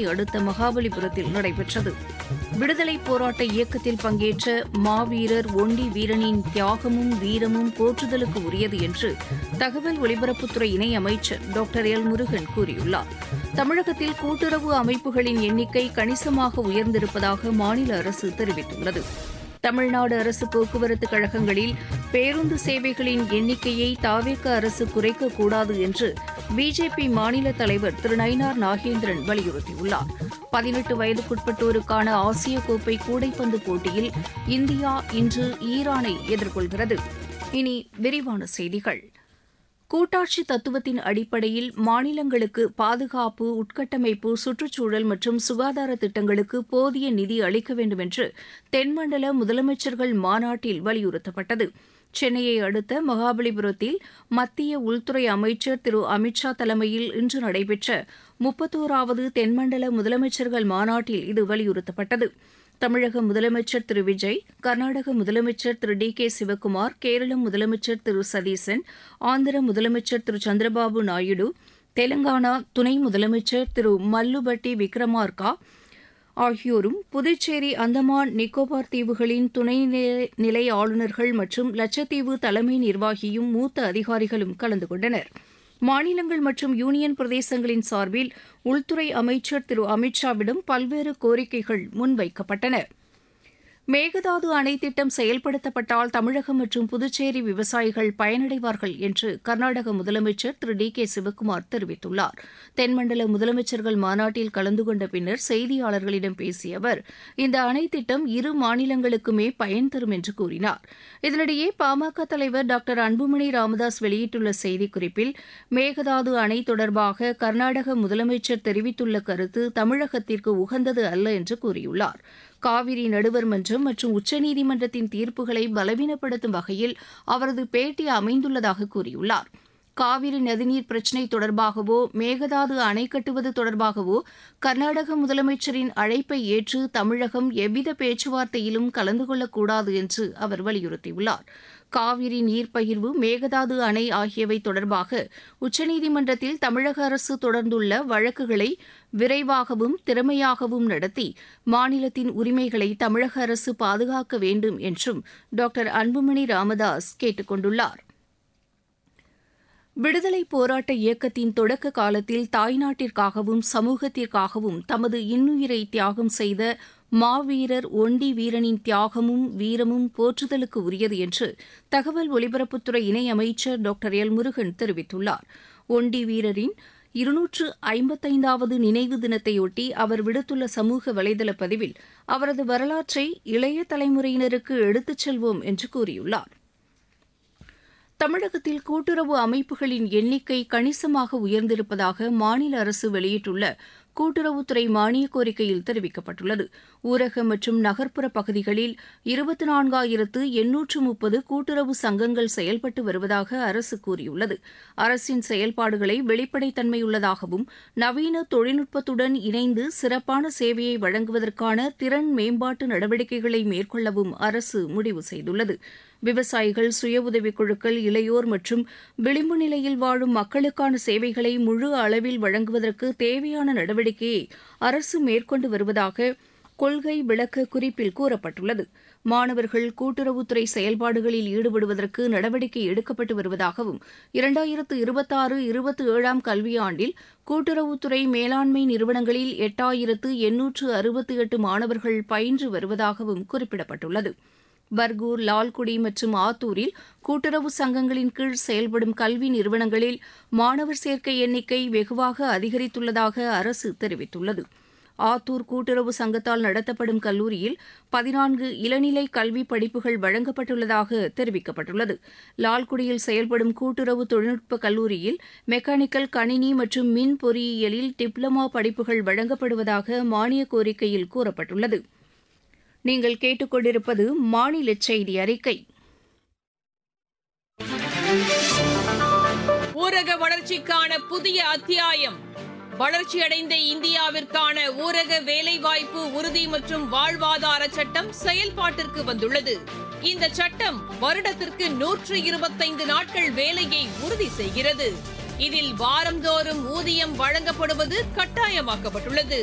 அடுத்த மகாபலிபுரத்தில் நடைபெற்றது விடுதலை போராட்ட இயக்கத்தில் பங்கேற்ற மாவீரர் ஒண்டி வீரனின் தியாகமும் வீரமும் போற்றுதலுக்கு உரியது என்று தகவல் ஒலிபரப்புத்துறை இணை அமைச்சர் டாக்டர் எல் முருகன் கூறியுள்ளார் தமிழகத்தில் கூட்டுறவு அமைப்புகளின் எண்ணிக்கை கணிசமாக உயர்ந்திருப்பதாக மாநில அரசு தெரிவித்துள்ளது தமிழ்நாடு அரசு போக்குவரத்து கழகங்களில் பேருந்து சேவைகளின் எண்ணிக்கையை தாவேக அரசு குறைக்கக்கூடாது என்று பிஜேபி மாநில தலைவர் திரு நயினார் நாகேந்திரன் வலியுறுத்தியுள்ளார் பதினெட்டு வயதுக்குட்பட்டோருக்கான ஆசிய கோப்பை கூடைப்பந்து போட்டியில் இந்தியா இன்று ஈரானை எதிர்கொள்கிறது இனி விரிவான செய்திகள் கூட்டாட்சி தத்துவத்தின் அடிப்படையில் மாநிலங்களுக்கு பாதுகாப்பு உட்கட்டமைப்பு சுற்றுச்சூழல் மற்றும் சுகாதார திட்டங்களுக்கு போதிய நிதி அளிக்க வேண்டும் என்று தென்மண்டல முதலமைச்சர்கள் மாநாட்டில் வலியுறுத்தப்பட்டது சென்னையை அடுத்த மகாபலிபுரத்தில் மத்திய உள்துறை அமைச்சர் திரு அமித்ஷா தலைமையில் இன்று நடைபெற்ற முப்பத்தோராவது தென்மண்டல முதலமைச்சர்கள் மாநாட்டில் இது வலியுறுத்தப்பட்டது தமிழக முதலமைச்சர் திரு விஜய் கர்நாடக முதலமைச்சர் திரு டி கே சிவக்குமார் கேரள முதலமைச்சர் திரு சதீசன் ஆந்திர முதலமைச்சர் திரு சந்திரபாபு நாயுடு தெலங்கானா துணை முதலமைச்சர் திரு மல்லுபட்டி விக்ரமார்கா ஆகியோரும் புதுச்சேரி அந்தமான் நிக்கோபார் தீவுகளின் துணைநிலை நிலை ஆளுநர்கள் மற்றும் லட்சத்தீவு தலைமை நிர்வாகியும் மூத்த அதிகாரிகளும் கலந்து கொண்டனர் மாநிலங்கள் மற்றும் யூனியன் பிரதேசங்களின் சார்பில் உள்துறை அமைச்சர் திரு அமித்ஷாவிடம் பல்வேறு கோரிக்கைகள் முன்வைக்கப்பட்டன மேகதாது அணை திட்டம் செயல்படுத்தப்பட்டால் தமிழகம் மற்றும் புதுச்சேரி விவசாயிகள் பயனடைவார்கள் என்று கர்நாடக முதலமைச்சர் திரு டி கே சிவக்குமார் தெரிவித்துள்ளார் தென்மண்டல முதலமைச்சர்கள் மாநாட்டில் கலந்து கொண்ட பின்னர் செய்தியாளர்களிடம் பேசிய அவர் இந்த அணை திட்டம் இரு மாநிலங்களுக்குமே பயன் தரும் என்று கூறினார் இதனிடையே பாமக தலைவர் டாக்டர் அன்புமணி ராமதாஸ் வெளியிட்டுள்ள செய்திக்குறிப்பில் மேகதாது அணை தொடர்பாக கர்நாடக முதலமைச்சர் தெரிவித்துள்ள கருத்து தமிழகத்திற்கு உகந்தது அல்ல என்று கூறியுள்ளார் காவிரி நடுவர் மன்றம் மற்றும் உச்சநீதிமன்றத்தின் தீர்ப்புகளை பலவீனப்படுத்தும் வகையில் அவரது பேட்டி அமைந்துள்ளதாக கூறியுள்ளார் காவிரி நதிநீர் பிரச்சினை தொடர்பாகவோ மேகதாது அணை கட்டுவது தொடர்பாகவோ கர்நாடக முதலமைச்சரின் அழைப்பை ஏற்று தமிழகம் எவ்வித பேச்சுவார்த்தையிலும் கலந்து கொள்ளக்கூடாது என்று அவர் வலியுறுத்தியுள்ளார் காவிரி நீர் பகிர்வு மேகதாது அணை ஆகியவை தொடர்பாக உச்சநீதிமன்றத்தில் தமிழக அரசு தொடர்ந்துள்ள வழக்குகளை விரைவாகவும் திறமையாகவும் நடத்தி மாநிலத்தின் உரிமைகளை தமிழக அரசு பாதுகாக்க வேண்டும் என்றும் டாக்டர் அன்புமணி ராமதாஸ் கேட்டுக் கொண்டுள்ளார் விடுதலை போராட்ட இயக்கத்தின் தொடக்க காலத்தில் தாய்நாட்டிற்காகவும் சமூகத்திற்காகவும் தமது இன்னுயிரை தியாகம் செய்த மாவீரர் ஒண்டி வீரனின் தியாகமும் வீரமும் போற்றுதலுக்கு உரியது என்று தகவல் ஒலிபரப்புத்துறை இணையமைச்சர் டாக்டர் எல் முருகன் தெரிவித்துள்ளார் ஒண்டி வீரரின் இருநூற்று ஐம்பத்தைந்தாவது நினைவு தினத்தையொட்டி அவர் விடுத்துள்ள சமூக வலைதள பதிவில் அவரது வரலாற்றை இளைய தலைமுறையினருக்கு எடுத்துச் செல்வோம் என்று கூறியுள்ளார் தமிழகத்தில் கூட்டுறவு அமைப்புகளின் எண்ணிக்கை கணிசமாக உயர்ந்திருப்பதாக மாநில அரசு வெளியிட்டுள்ள கூட்டுறவுத்துறை மானிய கோரிக்கையில் தெரிவிக்கப்பட்டுள்ளது ஊரக மற்றும் நகர்ப்புற பகுதிகளில் இருபத்தி நான்காயிரத்து எண்ணூற்று முப்பது கூட்டுறவு சங்கங்கள் செயல்பட்டு வருவதாக அரசு கூறியுள்ளது அரசின் செயல்பாடுகளை வெளிப்படைத்தன்மையுள்ளதாகவும் நவீன தொழில்நுட்பத்துடன் இணைந்து சிறப்பான சேவையை வழங்குவதற்கான திறன் மேம்பாட்டு நடவடிக்கைகளை மேற்கொள்ளவும் அரசு முடிவு செய்துள்ளது விவசாயிகள் சுய உதவிக் குழுக்கள் இளையோர் மற்றும் விளிம்பு நிலையில் வாழும் மக்களுக்கான சேவைகளை முழு அளவில் வழங்குவதற்கு தேவையான நடவடிக்கையை அரசு மேற்கொண்டு வருவதாக கொள்கை விளக்க குறிப்பில் கூறப்பட்டுள்ளது மாணவர்கள் கூட்டுறவுத்துறை செயல்பாடுகளில் ஈடுபடுவதற்கு நடவடிக்கை எடுக்கப்பட்டு வருவதாகவும் இரண்டாயிரத்து இருபத்தாறு இருபத்தி ஏழாம் கல்வியாண்டில் கூட்டுறவுத்துறை மேலாண்மை நிறுவனங்களில் எட்டாயிரத்து எண்ணூற்று அறுபத்தி எட்டு மாணவர்கள் பயின்று வருவதாகவும் குறிப்பிடப்பட்டுள்ளது பர்கூர் லால்குடி மற்றும் ஆத்தூரில் கூட்டுறவு சங்கங்களின் கீழ் செயல்படும் கல்வி நிறுவனங்களில் மாணவர் சேர்க்கை எண்ணிக்கை வெகுவாக அதிகரித்துள்ளதாக அரசு தெரிவித்துள்ளது ஆத்தூர் கூட்டுறவு சங்கத்தால் நடத்தப்படும் கல்லூரியில் பதினான்கு இளநிலை கல்வி படிப்புகள் வழங்கப்பட்டுள்ளதாக தெரிவிக்கப்பட்டுள்ளது லால்குடியில் செயல்படும் கூட்டுறவு தொழில்நுட்ப கல்லூரியில் மெக்கானிக்கல் கணினி மற்றும் மின் பொறியியலில் டிப்ளமா படிப்புகள் வழங்கப்படுவதாக மானிய கோரிக்கையில் கூறப்பட்டுள்ளது நீங்கள் கேட்டுக்கொண்டிருப்பது மாநில செய்தி அறிக்கை ஊரக வளர்ச்சிக்கான புதிய அத்தியாயம் வளர்ச்சியடைந்த இந்தியாவிற்கான ஊரக வேலைவாய்ப்பு உறுதி மற்றும் வாழ்வாதார சட்டம் செயல்பாட்டிற்கு வந்துள்ளது இந்த சட்டம் வருடத்திற்கு நூற்று இருபத்தைந்து நாட்கள் வேலையை உறுதி செய்கிறது இதில் வாரந்தோறும் ஊதியம் வழங்கப்படுவது கட்டாயமாக்கப்பட்டுள்ளது